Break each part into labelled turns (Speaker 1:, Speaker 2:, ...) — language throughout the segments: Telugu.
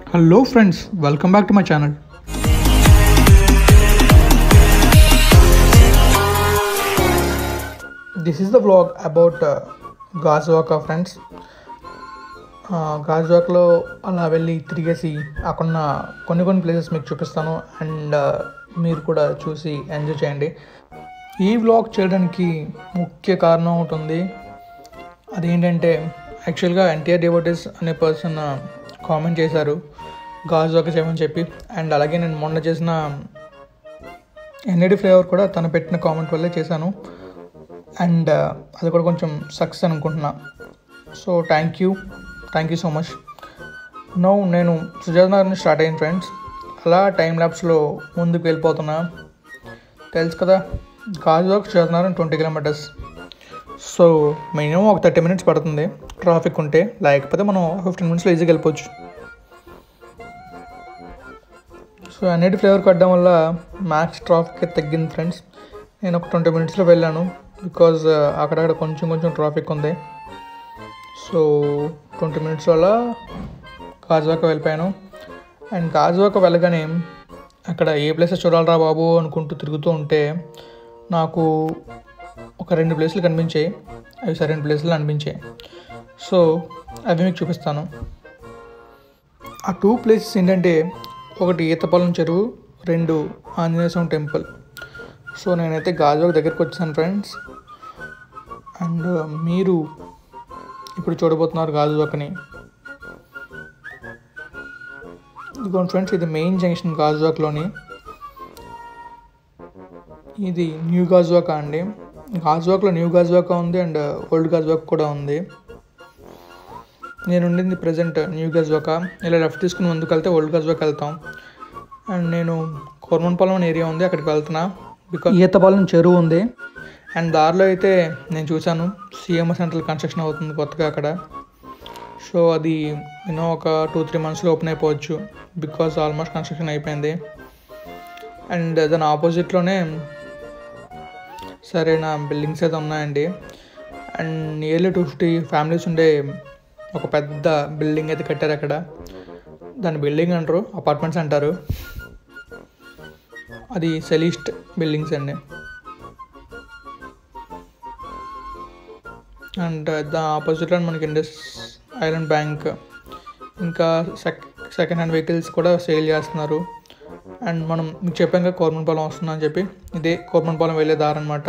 Speaker 1: Hello friends, welcome back to my channel. This is the vlog about uh, Gajuwaka friends గాజువాకలో అలా వెళ్ళి తిరిగేసి అక్కడున్న కొన్ని కొన్ని ప్లేసెస్ మీకు చూపిస్తాను అండ్ మీరు కూడా చూసి ఎంజాయ్ చేయండి ఈ వ్లాగ్ చేయడానికి ముఖ్య కారణం ఒకటి ఉంది అదేంటంటే యాక్చువల్గా ఎన్టీఆర్ డివోటీస్ అనే పర్సన్ కామెంట్ చేశారు గాజు ఒక చేయమని చెప్పి అండ్ అలాగే నేను మొన్న చేసిన ఎన్ఏడి ఫ్లేవర్ కూడా తను పెట్టిన కామెంట్ వల్లే చేశాను అండ్ అది కూడా కొంచెం సక్సెస్ అనుకుంటున్నా so thank you thank you so much no నేను సుజాత నగర్ నుంచి స్టార్ట్ అయ్యాను ఫ్రెండ్స్ అలా టైం ల్యాబ్స్లో ముందుకు వెళ్ళిపోతున్నా తెలుసు కదా Gajuwaka Sujatha Nagar twenty kilometres so minimum ఒక థర్టీ మినిట్స్ పడుతుంది ట్రాఫిక్ ఉంటే లేకపోతే మనం ఫిఫ్టీన్ మినిట్స్లో ఈజీగా వెళ్ళిపోవచ్చు సో అన్నిటి ఫ్లేవర్ కట్టడం వల్ల మ్యాక్స్ ట్రాఫిక్ తగ్గింది ఫ్రెండ్స్ నేను ఒక ట్వంటీ మినిట్స్లో వెళ్ళాను బికాజ్ అక్కడక్కడ కొంచెం కొంచెం ట్రాఫిక్ ఉంది సో ట్వంటీ మినిట్స్ వల్ల గాజువాక వెళ్ళిపోయాను అండ్ గాజువాక వెళ్ళగానే అక్కడ ఏ ప్లేసెస్ చూడాలరా బాబు అనుకుంటూ తిరుగుతూ ఉంటే నాకు ఒక రెండు ప్లేసులు కనిపించాయి అవి సరైన ప్లేసులు అనిపించాయి సో అవి మీకు చూపిస్తాను ఆ టూ ప్లేసెస్ ఏంటంటే ఒకటి ఈతపాలెం చెరువు రెండు ఆంజనేయ స్వామి టెంపుల్ సో నేనైతే గాజువాక దగ్గరికి వచ్చాను ఫ్రెండ్స్ అండ్ మీరు ఇప్పుడు చూడబోతున్నారు గాజువాకని ఇదిగోండి ఫ్రెండ్స్ ఇది మెయిన్ జంక్షన్ గాజువాకలోని ఇది న్యూ గాజువాక అండి గాజువాకలో న్యూ గాజువాక ఉంది అండ్ ఓల్డ్ గాజువాక కూడా ఉంది నేను ఉండింది ప్రజెంట్ న్యూ గజ్వాక ఇలా లెఫ్ట్ తీసుకుని ముందుకు వెళ్తే ఓల్డ్ గజ్వాక వెళ్తాం అండ్ నేను కోర్మన్పాలెం అనే ఏరియా ఉంది అక్కడికి వెళ్తున్నా బికాజ్ ఈతపాలెం చెరువు ఉంది అండ్ దారిలో అయితే నేను చూశాను సీఎంఆర్ సెంట్రల్ కన్స్ట్రక్షన్ అవుతుంది కొత్తగా అక్కడ సో అది యూనో ఒక టూ త్రీ మంత్స్లో ఓపెన్ అయిపోవచ్చు బికాజ్ ఆల్మోస్ట్ కన్స్ట్రక్షన్ అయిపోయింది అండ్ దాని ఆపోజిట్లోనే సరైన బిల్డింగ్స్ అయితే ఉన్నాయండి and nearly two fifty families ఉండే ఒక పెద్ద బిల్డింగ్ అయితే కట్టారు అక్కడ దాని బిల్డింగ్ అంటారు అపార్ట్మెంట్స్ అంటారు అది సెలిస్ట్ బిల్డింగ్స్ అండి అండ్ దాని ఆపోజిట్లో మనకి ఇండస్ ఐరన్ బ్యాంక్ ఇంకా సెక్ సెకండ్ హ్యాండ్ వెహికల్స్ కూడా సేల్ చేస్తున్నారు అండ్ మనం మీకు చెప్పాం కదా కోర్మన్పాలెం వస్తుందని అని చెప్పి ఇదే కోర్మన్పాలెం వెళ్ళే దారి అనమాట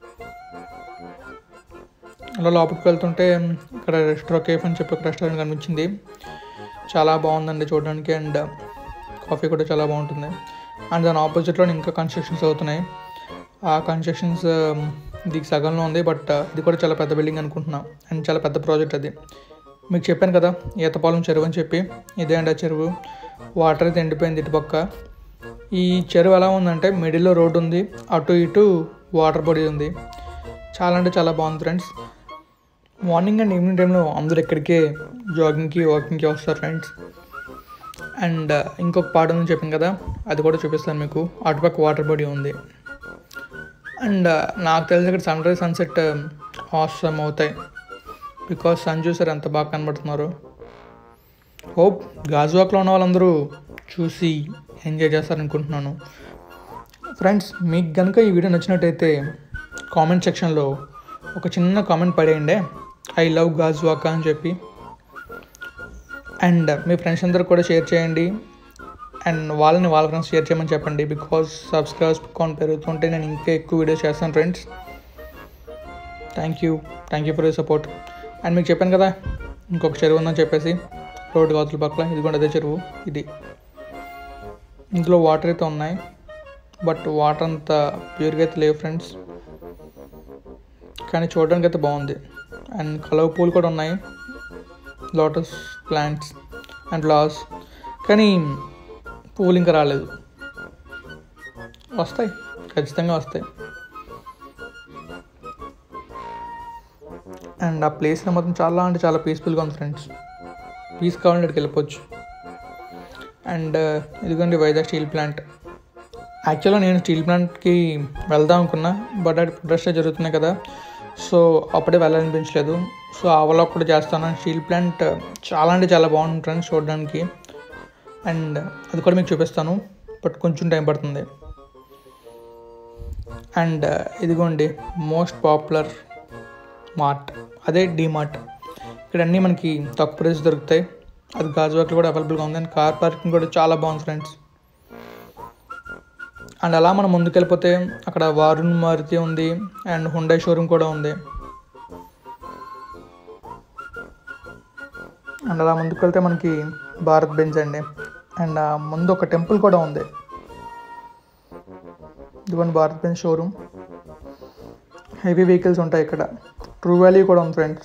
Speaker 1: అలా లోపలికి వెళ్తుంటే ఇక్కడ రెస్టారెంట్ కేఫ్ అని చెప్పి ఒక రెస్టారెంట్ కనిపించింది చాలా బాగుందండి చూడడానికి అండ్ కాఫీ కూడా చాలా బాగుంటుంది అండ్ దాని ఆపోజిట్లో ఇంకా కన్స్ట్రక్షన్స్ అవుతున్నాయి ఆ కన్స్ట్రక్షన్స్ ఇది సగంలో ఉంది బట్ ఇది కూడా చాలా పెద్ద బిల్డింగ్ అనుకుంటున్నాం అండ్ చాలా పెద్ద ప్రాజెక్ట్ అది మీకు చెప్పాను కదా ఈతపాలెం చెరువు అని చెప్పి ఇదే అండి ఆ చెరువు వాటర్ అయితే ఎండిపోయింది ఇటు పక్క ఈ చెరువు ఎలా ఉందంటే మిడిల్లో రోడ్డు ఉంది అటు ఇటు వాటర్ బాడీ ఉంది చాలా అంటే చాలా బాగుంది ఫ్రెండ్స్ మార్నింగ్ అండ్ ఈవినింగ్ టైంలో అందరూ ఎక్కడికే జాగింగ్కి వాకింగ్కి వస్తారు ఫ్రెండ్స్ అండ్ ఇంకొక పాట ఉంది చెప్పాను కదా అది కూడా చూపిస్తాను మీకు అటుపక్క వాటర్ బాడీ ఉంది అండ్ నాకు తెలిసి ఇక్కడ సన్ రైజ్ సన్సెట్ ఆసమ్ అవుతాయి బికాస్ సన్ చూసారు ఎంత బాగా కనబడుతున్నారు హోప్ గాజువాక్లో ఉన్న వాళ్ళందరూ చూసి ఎంజాయ్ చేస్తారనుకుంటున్నాను ఫ్రెండ్స్ మీకు కనుక ఈ వీడియో నచ్చినట్టయితే కామెంట్ సెక్షన్లో ఒక చిన్న కామెంట్ పడేయండి ఐ లవ్ గాజువాక అని చెప్పి అండ్ మీ ఫ్రెండ్స్ అందరూ కూడా షేర్ చేయండి అండ్ వాళ్ళని వాళ్ళ ఫ్రెండ్స్ షేర్ చేయమని చెప్పండి బికాజ్ సబ్స్క్రైబ్స్ కౌంట్ పెరుగుతుంటే నేను ఇంకా ఎక్కువ వీడియోస్ చేస్తాను friends thank you thank you for you support and మీకు చెప్పాను కదా ఇంకొక చెరువు ఉందని చెప్పేసి రోడ్డు కావతల పక్కల ఇది కూడా అదే చెరువు ఇది ఇందులో వాటర్ అయితే ఉన్నాయి బట్ వాటర్ అంత ప్యూర్గా అయితే లేవు ఫ్రెండ్స్ కానీ చూడడానికి అయితే బాగుంది అండ్ కలవ పూలు కూడా ఉన్నాయి లోటస్ ప్లాంట్స్ అండ్ ఫ్లవర్స్ కానీ పూలు ఇంకా రాలేదు వస్తాయి ఖచ్చితంగా వస్తాయి అండ్ ఆ ప్లేస్లో మొత్తం చాలా అంటే చాలా పీస్ఫుల్గా ఉంది ఫ్రెండ్స్ పీస్ కావాలంటే ఇక్కడికి వెళ్ళిపోవచ్చు అండ్ ఇదిగోండి వైజాగ్ స్టీల్ ప్లాంట్ యాక్చువల్గా నేను స్టీల్ ప్లాంట్కి వెళ్దాం అనుకున్నా బట్ అది ప్రొటెస్ట్ జరుగుతున్నాయి కదా సో అప్పుడే వెళ్ళాలనిపించలేదు సో ఆ వ్లాగ్ కూడా చేస్తాను స్టీల్ ప్లాంట్ చాలా అంటే చాలా బాగుంటుంది ఫ్రెండ్స్ చూడడానికి అండ్ అది కూడా మీకు చూపిస్తాను బట్ కొంచెం టైం పడుతుంది అండ్ ఇదిగోండి మోస్ట్ పాపులర్ మార్ట్ అదే మార్ట్ ఇక్కడ అన్నీ మనకి తక్కువ ప్రైస్ దొరుకుతాయి అది గాజువాక్లో కూడా అవైలబుల్గా ఉంది అండ్ కార్ పార్కింగ్ కూడా చాలా బాగుంది ఫ్రెండ్స్ అండ్ అలా మనం ముందుకెళ్ళిపోతే అక్కడ వారుణ్ మారుతి ఉంది అండ్ హుండై షోరూమ్ కూడా ఉంది అండ్ అలా ముందుకు వెళ్తే మనకి భారత్ బెంజ్ అండి అండ్ ఆ ముందు ఒక టెంపుల్ కూడా ఉంది ఇదిగోండి Bharat Benz showroom heavy vehicles ఉంటాయి ఇక్కడ ట్రూ వ్యాలీ కూడా ఉంది ఫ్రెండ్స్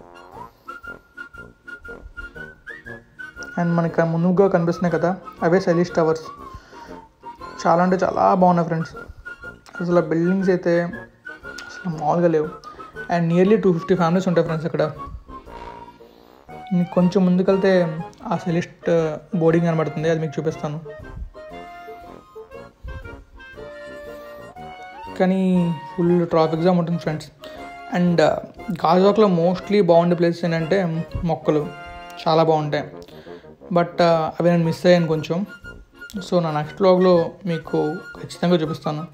Speaker 1: అండ్ మనకి ముందుగా కనిపిస్తున్నాయి కదా అవే సైలిష్ టవర్స్ చాలా అంటే చాలా బాగున్నాయి ఫ్రెండ్స్ అసలు ఆ బిల్డింగ్స్ అయితే అసలు మామూలుగా లేవు and nearly two fifty families ఉంటాయి ఫ్రెండ్స్ ఇక్కడ మీకు కొంచెం ముందుకెళ్తే ఆ సెలిస్ట్ బోర్డింగ్ కనబడుతుంది అది మీకు చూపిస్తాను కానీ ఫుల్ ట్రాఫిక్ జామ్ ఉంటుంది ఫ్రెండ్స్ అండ్ గాజువాక్లో మోస్ట్లీ బాగుండే ప్లేసెస్ ఏంటంటే మొక్కలు చాలా బాగుంటాయి బట్ అవి నేను మిస్ అయ్యాను కొంచెం సో నా నెక్స్ట్ వ్లాగ్లో మీకు ఖచ్చితంగా చూపిస్తాను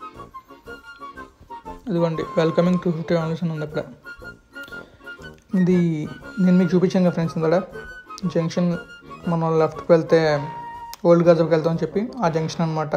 Speaker 1: ఇదిగోండి వెల్కమింగ్ టూ ఫిఫ్టీ ఫ్యామిలీస్ అని ఉంది అక్కడ ఇది నేను మీకు చూపించాను కదా ఫ్రెండ్స్ ఇందా జంక్షన్ మనం లెఫ్ట్కి వెళ్తే ఓల్డ్ గజబ్కి వెళ్తాం అని చెప్పి ఆ జంక్షన్ అనమాట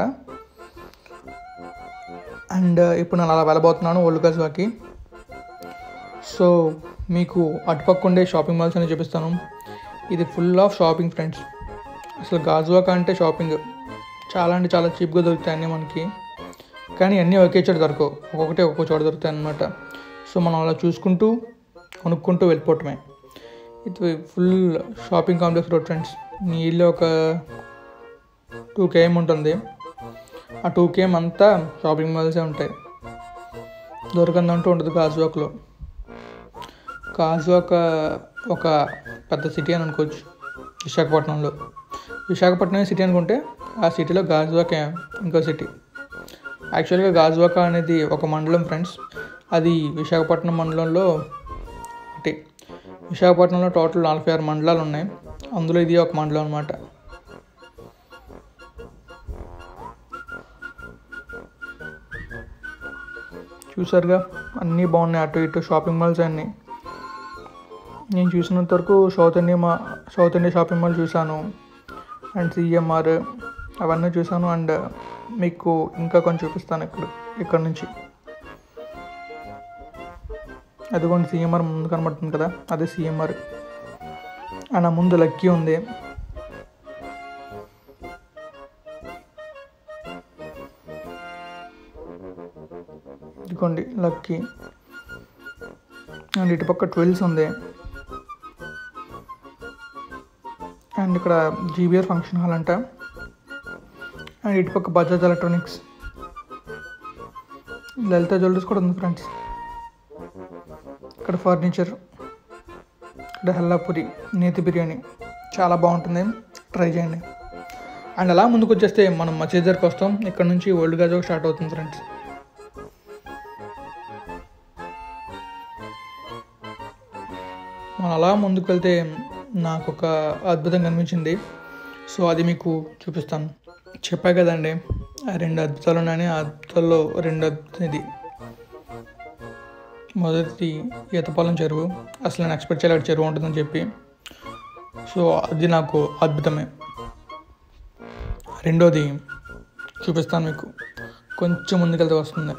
Speaker 1: అండ్ ఇప్పుడు నేను అలా వెళ్ళబోతున్నాను ఓల్డ్ గజవాకి సో మీకు అటుపక్క ఉండే షాపింగ్ మాల్స్ అని చూపిస్తాను ఇది ఫుల్ ఆఫ్ షాపింగ్ ఫ్రెండ్స్ అసలు గాజువాక అంటే షాపింగ్ చాలా అంటే చాలా చీప్గా దొరుకుతాయి అన్నీ మనకి కానీ అన్నీ ఒకే చోట దొరకవు ఒక్కొక్కటి ఒక్కొక్క చోట దొరుకుతాయి అన్నమాట సో మనం అలా చూసుకుంటూ కొనుక్కుంటూ వెళ్ళిపోవటమే ఇది full shopping complex road friends మీ ఇల్లు ఒక టూ కేఎం ఉంటుంది ఆ టూ కేఎం అంతా షాపింగ్ మాల్సే ఉంటాయి దొరకందంటూ ఉండదు గాజువాక్లో గాజువాక ఒక పెద్ద సిటీ అని అనుకోవచ్చు విశాఖపట్నంలో విశాఖపట్నం సిటీ అనుకుంటే ఆ సిటీలో గాజువాక ఇంకో సిటీ యాక్చువల్గా గాజువాక అనేది ఒక మండలం ఫ్రెండ్స్ అది విశాఖపట్నం మండలంలో ఒకటి విశాఖపట్నంలో టోటల్ నలభై ఆరు మండలాలు ఉన్నాయి అందులో ఇది ఒక మండలం అనమాట చూసారుగా అన్నీ బాగున్నాయి అటు ఇటు షాపింగ్ మాల్స్ అన్నీ నేను చూసినంత వరకు సౌత్ ఇండియా మా సౌత్ ఇండియా షాపింగ్ మాల్ చూశాను అండ్ సిఎంఆర్ అవన్నీ చూశాను అండ్ మీకు ఇంకా కొంచెం చూపిస్తాను ఇక్కడ ఇక్కడ నుంచి అదిగోండి సిఎంఆర్ ముందు కనబడుతుంది కదా అదే సిఎంఆర్ అండ్ ఆ ముందు లక్కీ ఉంది ఇదిగోండి లక్కీ అండ్ ఇటుపక్క ట్వెల్వ్స్ ఉంది అండ్ ఇక్కడ జీబీఆర్ ఫంక్షన్ హాల్ అంట అండ్ ఇటుపక్క బజాజ్ ఎలక్ట్రానిక్స్ లలిత జ్యువెలరీస్ కూడా ఉంది ఫ్రెండ్స్ ఇక్కడ ఫర్నిచర్ ఇక్కడ హల్లాపురి నేతి బిర్యానీ చాలా బాగుంటుంది ట్రై చేయండి అండ్ అలా ముందుకు వచ్చేస్తే మనం మసీద్ దగ్గరికి వస్తాం ఇక్కడ నుంచి ఓల్డ్ గాజో స్టార్ట్ అవుతుంది ఫ్రెండ్స్ మనం అలా ముందుకు వెళ్తే నాకు ఒక అద్భుతం కనిపించింది సో అది మీకు చూపిస్తాను చెప్పా కదండి ఆ రెండు అద్భుతాలు ఉన్నాయని ఆ అద్భుతాల్లో రెండు అద్భుతం ఇది మొదటి ఈతపాలెం చెరువు అసలు నేను ఎక్స్పెక్ట్ చేయలేదు చెరువు ఉంటుందని చెప్పి సో అది నాకు అద్భుతమే రెండోది చూపిస్తాను మీకు కొంచెం ముందుకెళ్తే వస్తుంది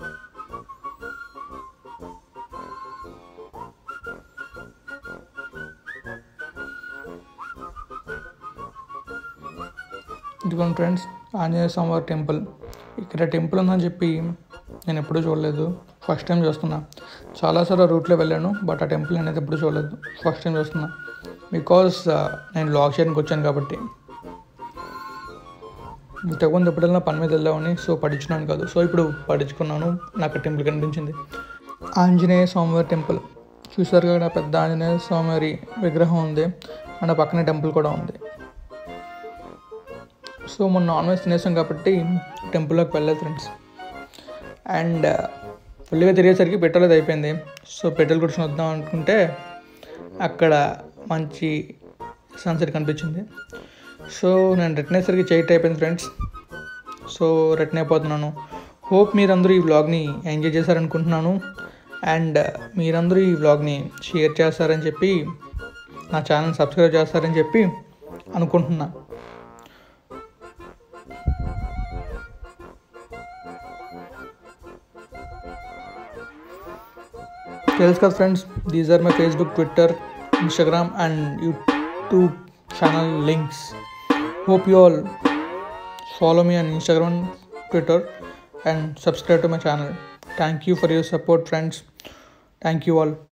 Speaker 1: ఇదిగోండి ఫ్రెండ్స్ ఆంజనేయ స్వామివారి టెంపుల్ ఇక్కడ టెంపుల్ ఉందని చెప్పి నేను ఎప్పుడూ చూడలేదు ఫస్ట్ టైం చూస్తున్నా చాలాసార్లు రూట్లో వెళ్ళాను బట్ ఆ టెంపుల్ అనేది ఎప్పుడు చూడలేదు ఫస్ట్ టైం చూస్తున్నా బికాస్ నేను లాక్ చేయడానికి వచ్చాను కాబట్టి ఇంతకుముందు ఎప్పుడైనా పని మీద వెళ్ళామని సో పడించున్నాను కాదు సో ఇప్పుడు పడించుకున్నాను నాకు టెంపుల్ కనిపించింది ఆంజనేయ స్వామివారి టెంపుల్ చూసారు కదా పెద్ద ఆంజనేయ స్వామివారి విగ్రహం ఉంది అండ్ ఆ పక్కనే టెంపుల్ కూడా ఉంది సో మొన్న నాన్ వెజ్ తినేసాం కాబట్టి టెంపుల్లోకి వెళ్ళలేదు ఫ్రెండ్స్ అండ్ ఫుల్గా తిరిగేసరికి పెట్రోల్ అది అయిపోయింది సో పెట్రోల్ కొట్టుకుని వద్దాం అనుకుంటే అక్కడ మంచి సన్సెట్ కనిపించింది సో నేను రిటర్న్ అయ్యేసరికి చైట్ అయిపోయింది ఫ్రెండ్స్ సో రిటర్న్ అయిపోతున్నాను హోప్ మీరందరూ ఈ వ్లాగ్ని ఎంజాయ్ చేశారనుకుంటున్నాను అండ్ మీరందరూ ఈ వ్లాగ్ని షేర్ చేస్తారని చెప్పి నా ఛానల్ సబ్స్క్రైబ్ చేస్తారని చెప్పి అనుకుంటున్నా తెలుసు కదా friends these are my Facebook Twitter Instagram and YouTube channel links hope you all follow me on instagram twitter and subscribe to my channel thank you for your support friends thank you all